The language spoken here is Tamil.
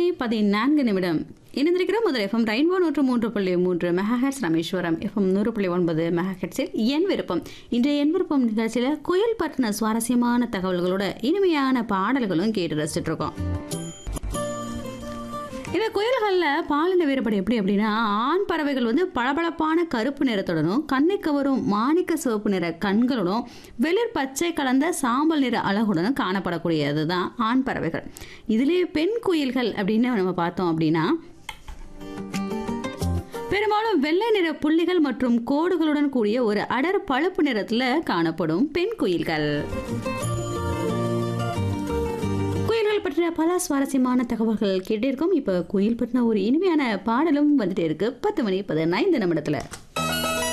பதினான்கு நிமிடம் இணைந்திருக்கிற முதல் எஃப்எம் ரெயின்போ நூற்று மூன்று புள்ளி மூன்று மெகாஹெட்ஸ் ராமேஸ்வரம் எஃப்எம் நூறு புள்ளி ஒன்பது மெகாஹெட்ஸில் என் விருப்பம் இன்றைய என் விருப்பம் நிகழ்ச்சியில் குயில் பற்றின சுவாரஸ்யமான தகவல்களோட இனிமையான பாடல்களும் கேட்டு ரசிச்சுட்டு இருக்கோம் இந்த குயில்களில் பாலின வேறுபாடு எப்படி அப்படின்னா ஆண் பறவைகள் வந்து பளபளப்பான கருப்பு நிறத்துடனும் கண்ணை கவரும் மாணிக்க சிவப்பு நிற கண்களுடனும் வெளிர் பச்சை கலந்த சாம்பல் நிற அழகுடனும் காணப்படக்கூடியது தான் ஆண் பறவைகள் இதுலேயே பெண் குயில்கள் அப்படின்னு நம்ம பார்த்தோம் அப்படின்னா பெரும்பாலும் வெள்ளை நிற புள்ளிகள் மற்றும் கோடுகளுடன் கூடிய ஒரு அடர் பழுப்பு நிறத்தில் காணப்படும் பெண் குயில்கள் குயில்கள் பற்றின பல சுவாரஸ்யமான தகவல்கள் கேட்டிருக்கோம் இப்போ குயில் பற்றின ஒரு இனிமையான பாடலும் வந்துட்டே இருக்கு பத்து மணி பதினைந்து நிமிடத்தில்